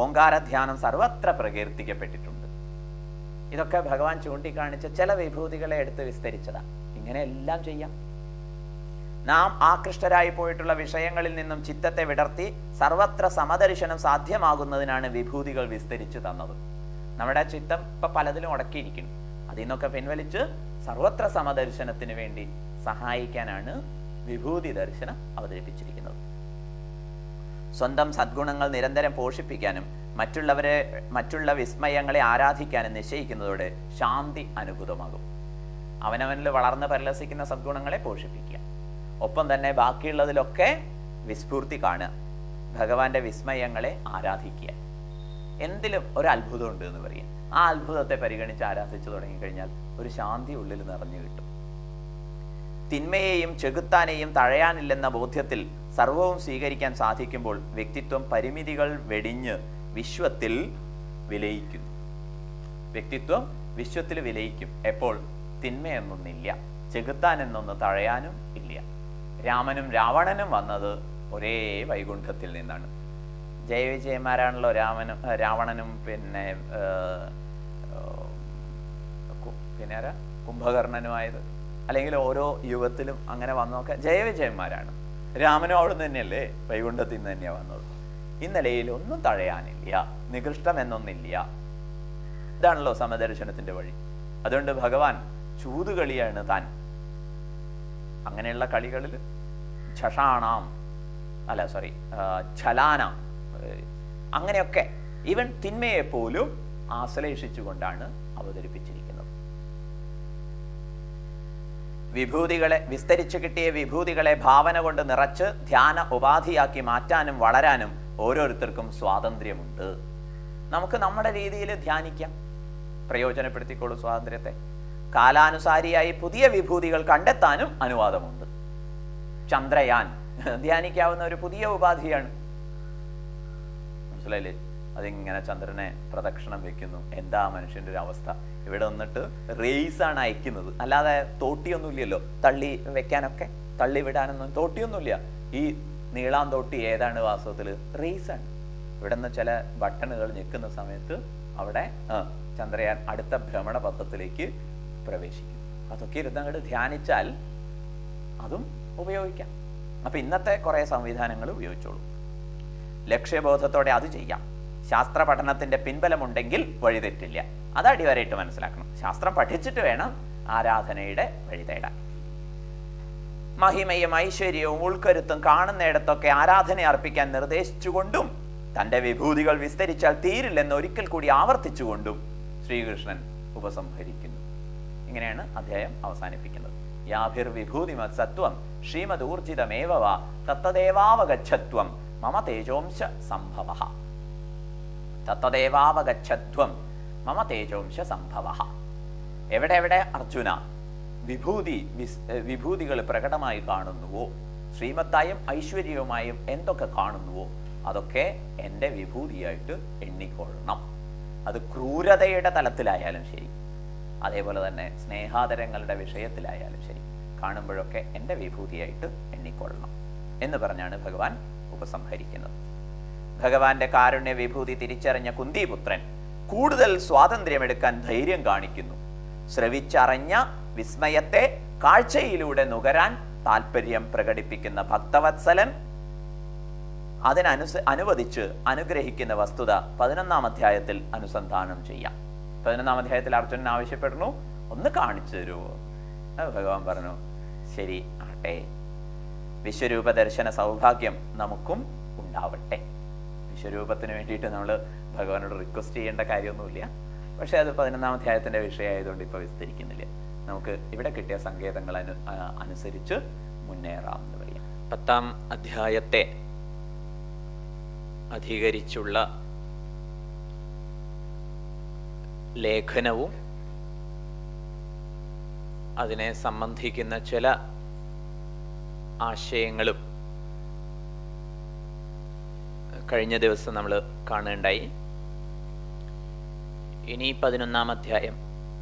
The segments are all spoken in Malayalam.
ഓങ്കാരധ്യാനം സർവത്ര പ്രകീർത്തിക്കപ്പെട്ടിട്ടുണ്ട് ഇതൊക്കെ ഭഗവാൻ ചൂണ്ടിക്കാണിച്ച ചില വിഭൂതികളെ എടുത്ത് വിസ്തരിച്ചതാണ് ഇങ്ങനെ എല്ലാം ചെയ്യാം നാം ആകൃഷ്ടരായി പോയിട്ടുള്ള വിഷയങ്ങളിൽ നിന്നും ചിത്തത്തെ വിടർത്തി സർവത്ര സമദർശനം സാധ്യമാകുന്നതിനാണ് വിഭൂതികൾ വിസ്തരിച്ചു തന്നത് നമ്മുടെ ചിത്തം ഇപ്പൊ പലതിലും ഉടക്കിയിരിക്കുന്നു അതിൽ നിന്നൊക്കെ പിൻവലിച്ച് സർവത്ര സമദർശനത്തിന് വേണ്ടി സഹായിക്കാനാണ് വിഭൂതി ദർശനം അവതരിപ്പിച്ചിരിക്കുന്നത് സ്വന്തം സദ്ഗുണങ്ങൾ നിരന്തരം പോഷിപ്പിക്കാനും മറ്റുള്ളവരെ മറ്റുള്ള വിസ്മയങ്ങളെ ആരാധിക്കാനും നിശ്ചയിക്കുന്നതോടെ ശാന്തി അനുഭൂതമാകും അവനവനിൽ വളർന്ന് പരിലസിക്കുന്ന സദ്ഗുണങ്ങളെ പോഷിപ്പിക്കുക ഒപ്പം തന്നെ ബാക്കിയുള്ളതിലൊക്കെ വിസ്ഫൂർത്തി കാണുക ഭഗവാന്റെ വിസ്മയങ്ങളെ ആരാധിക്കുക എന്തിലും ഒരു അത്ഭുതം ഉണ്ട് എന്ന് പറയും ആ അത്ഭുതത്തെ പരിഗണിച്ച് ആരാധിച്ചു തുടങ്ങിക്കഴിഞ്ഞാൽ ഒരു ശാന്തി ഉള്ളിൽ നിറഞ്ഞു കിട്ടും തിന്മയെയും ചെകുത്താനെയും തഴയാനില്ലെന്ന ബോധ്യത്തിൽ സർവവും സ്വീകരിക്കാൻ സാധിക്കുമ്പോൾ വ്യക്തിത്വം പരിമിതികൾ വെടിഞ്ഞ് വിശ്വത്തിൽ വിലയിക്കുന്നു വ്യക്തിത്വം വിശ്വത്തിൽ വിലയിക്കും എപ്പോൾ തിന്മയെന്നൊന്നില്ല ചെകുത്താൻ എന്നൊന്ന് തഴയാനും ഇല്ല രാമനും രാവണനും വന്നത് ഒരേ വൈകുണ്ഠത്തിൽ നിന്നാണ് ജയവിജയന്മാരാണല്ലോ രാമനും ഏർ രാവണനും പിന്നെ ഏർ, ഏർ, കു- പിന്നെ ആരാ കുംഭകർണനുമായത് അല്ലെങ്കിൽ ഓരോ യുഗത്തിലും അങ്ങനെ വന്നൊക്കെ ജയവിജയന്മാരാണ് രാമനും അവിടുന്ന് തന്നെയല്ലേ വൈകുണ്ഠത്തിൽ നിന്ന് തന്നെയാണ് വന്നത് ഈ നിലയിൽ ഒന്നും തഴയാനില്ല നികൃഷ്ടം എന്നൊന്നില്ല ഇതാണല്ലോ സമദർശനത്തിന്റെ വഴി അതുകൊണ്ട് ഭഗവാൻ ചൂതുകളിയാണ് താൻ അങ്ങനെയുള്ള കളികളിൽ ഛഷാണാം അല്ല സോറി ഛലാന ഏഹ്, അങ്ങനെയൊക്കെ ഈവൻ തിന്മയെ പോലും ആശ്ലേഷിച്ചുകൊണ്ടാണ് അവതരിപ്പിച്ചിരിക്കുന്നത് വിഭൂതികളെ വിസ്തരിച്ചു കിട്ടിയ വിഭൂതികളെ ഭാവന കൊണ്ട് നിറച്ച് ധ്യാന ഉപാധിയാക്കി മാറ്റാനും വളരാനും ഓരോരുത്തർക്കും സ്വാതന്ത്ര്യമുണ്ട് നമുക്ക് നമ്മുടെ രീതിയിൽ ധ്യാനിക്കാം പ്രയോജനപ്പെടുത്തിക്കോളൂ സ്വാതന്ത്ര്യത്തെ കാലാനുസാരിയായി പുതിയ വിഭൂതികൾ കണ്ടെത്താനും അനുവാദമുണ്ട് ചന്ദ്രയാൻ ധ്യാനിക്കാവുന്ന ഒരു പുതിയ ഉപാധിയാണ് മനസ്സിലായില്ലേ അതിങ്ങനെ ചന്ദ്രനെ പ്രദക്ഷിണം വെക്കുന്നു എന്താ മനുഷ്യന്റെ ഒരു അവസ്ഥ ഇവിടെ വന്നിട്ട് റേസ് ആണ് അയക്കുന്നത് അല്ലാതെ തോട്ടിയൊന്നുമില്ലല്ലോ തള്ളി വെക്കാനൊക്കെ തള്ളി വിടാനൊന്നും തോട്ടിയൊന്നുമില്ല ഈ നീളാം തോട്ടി ഏതാണ് വാസ്തവത്തിൽ റേസ് ആണ് ഇവിടെ നിന്ന് ചില ബട്ടണുകൾ ഞെക്കുന്ന സമയത്ത് അവിടെ ആ, ചന്ദ്രയാൻ അടുത്ത ഭ്രമണപഥത്തിലേക്ക് പ്രവേശിക്കും അതൊക്കെ ഇരുന്ന് അങ്ങോട്ട് ധ്യാനിച്ചാൽ അതും ഉപയോഗിക്കാം അപ്പൊ ഇന്നത്തെ കുറെ സംവിധാനങ്ങൾ ഉപയോഗിച്ചോളൂ ലക്ഷ്യബോധത്തോടെ അത് ചെയ്യാം ശാസ്ത്ര പഠനത്തിന്റെ പിൻബലമുണ്ടെങ്കിൽ വഴിതെറ്റില്ല അത് അടിവരയിട്ട് മനസ്സിലാക്കണം ശാസ്ത്രം പഠിച്ചിട്ട് വേണം ആരാധനയുടെ വഴി തേടാൻ മഹിമയും ഐശ്വര്യവും ഉൾക്കരുത്തും കാണുന്നിടത്തൊക്കെ ആരാധന അർപ്പിക്കാൻ നിർദ്ദേശിച്ചുകൊണ്ടും തന്റെ വിഭൂതികൾ വിസ്തരിച്ചാൽ തീരില്ലെന്ന് ഒരിക്കൽ കൂടി ആവർത്തിച്ചുകൊണ്ടും ശ്രീകൃഷ്ണൻ ഉപസംഹരിക്കുന്നു ഇങ്ങനെയാണ് അധ്യായം അവസാനിപ്പിക്കുന്നത് യാഭിർ വിഭൂതിമത് സത്വം ശ്രീമദ് ഊർജിതമേവ വാ തത്തദേവാവഗച്ഛത്വം മമ തേജോംശ സംഭവ തത്തദേവാവഗച്ഛത്വം മമ തേജോംശ സംഭവ എവിടെ എവിടെ അർജുന വിഭൂതി വിസ് വിഭൂതികൾ പ്രകടമായി കാണുന്നുവോ ശ്രീമത്തായും ഐശ്വര്യവുമായും എന്തൊക്കെ കാണുന്നുവോ അതൊക്കെ എൻ്റെ വിഭൂതിയായിട്ട് എണ്ണിക്കൊള്ളണം അത് ക്രൂരതയുടെ തലത്തിലായാലും ശരി അതേപോലെ തന്നെ സ്നേഹാദരങ്ങളുടെ വിഷയത്തിലായാലും ശരി കാണുമ്പോഴൊക്കെ എൻ്റെ വിഭൂതിയായിട്ട് എണ്ണിക്കൊള്ളണം എന്ന് പറഞ്ഞാണ് ഭഗവാൻ ഉപസംഹരിക്കുന്നത് ഭഗവാന്റെ കാരുണ്യ വിഭൂതി തിരിച്ചറിഞ്ഞ കുന്തിപുത്രൻ കൂടുതൽ സ്വാതന്ത്ര്യമെടുക്കാൻ ധൈര്യം കാണിക്കുന്നു ശ്രവിച്ചറിഞ്ഞ വിസ്മയത്തെ കാഴ്ചയിലൂടെ നുകരാൻ താല്പര്യം പ്രകടിപ്പിക്കുന്ന ഭക്തവത്സലൻ അതിനനുസ അനുവദിച്ച് അനുഗ്രഹിക്കുന്ന വസ്തുത പതിനൊന്നാം അധ്യായത്തിൽ അനുസന്ധാനം ചെയ്യാം പതിനൊന്നാം അധ്യായത്തിൽ അർജുനൻ ആവശ്യപ്പെടുന്നു ഒന്ന് കാണിച്ചു തരുമോ അത് ഭഗവാൻ പറഞ്ഞു ശരി ആട്ടെ വിശ്വരൂപ ദർശന സൗഭാഗ്യം നമുക്കും ഉണ്ടാവട്ടെ വിശ്വരൂപത്തിന് വേണ്ടിയിട്ട് നമ്മൾ ഭഗവാനോട് റിക്വസ്റ്റ് ചെയ്യേണ്ട കാര്യമൊന്നുമില്ല പക്ഷെ അത് പതിനൊന്നാം അധ്യായത്തിന്റെ വിഷയമായതുകൊണ്ട് ഇപ്പൊ വിസ്തരിക്കുന്നില്ല നമുക്ക് ഇവിടെ കിട്ടിയ സങ്കേതങ്ങൾ അനു ആ, അനുസരിച്ച് മുന്നേറാം എന്ന് പറയാം പത്താം അധ്യായത്തെ അധികരിച്ചുള്ള ലേഖനവും അതിനെ സംബന്ധിക്കുന്ന ചില ആശയങ്ങളും കഴിഞ്ഞ ദിവസം നമ്മൾ കാണുകയുണ്ടായി ഇനി പതിനൊന്നാം അധ്യായം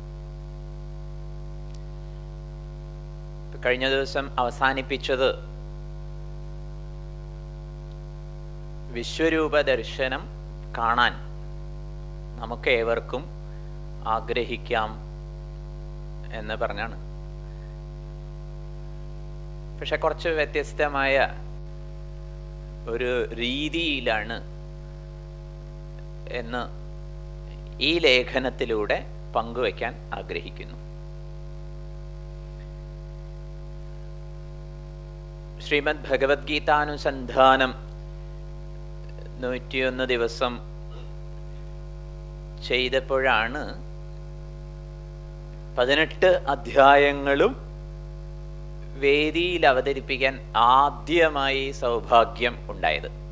കഴിഞ്ഞ ദിവസം അവസാനിപ്പിച്ചത് വിശ്വരൂപ ദർശനം കാണാൻ നമുക്ക് ഏവർക്കും ആഗ്രഹിക്കാം എന്ന് പറഞ്ഞാണ് പക്ഷെ കുറച്ച് വ്യത്യസ്തമായ ഒരു രീതിയിലാണ് എന്ന് ഈ ലേഖനത്തിലൂടെ പങ്കുവയ്ക്കാൻ ആഗ്രഹിക്കുന്നു ശ്രീമദ് ഭഗവത്ഗീതാനുസന്ധാനം നൂറ്റിയൊന്ന് ദിവസം ചെയ്തപ്പോഴാണ് പതിനെട്ട് അധ്യായങ്ങളും വേദിയിൽ അവതരിപ്പിക്കാൻ ആദ്യമായി സൗഭാഗ്യം ഉണ്ടായത്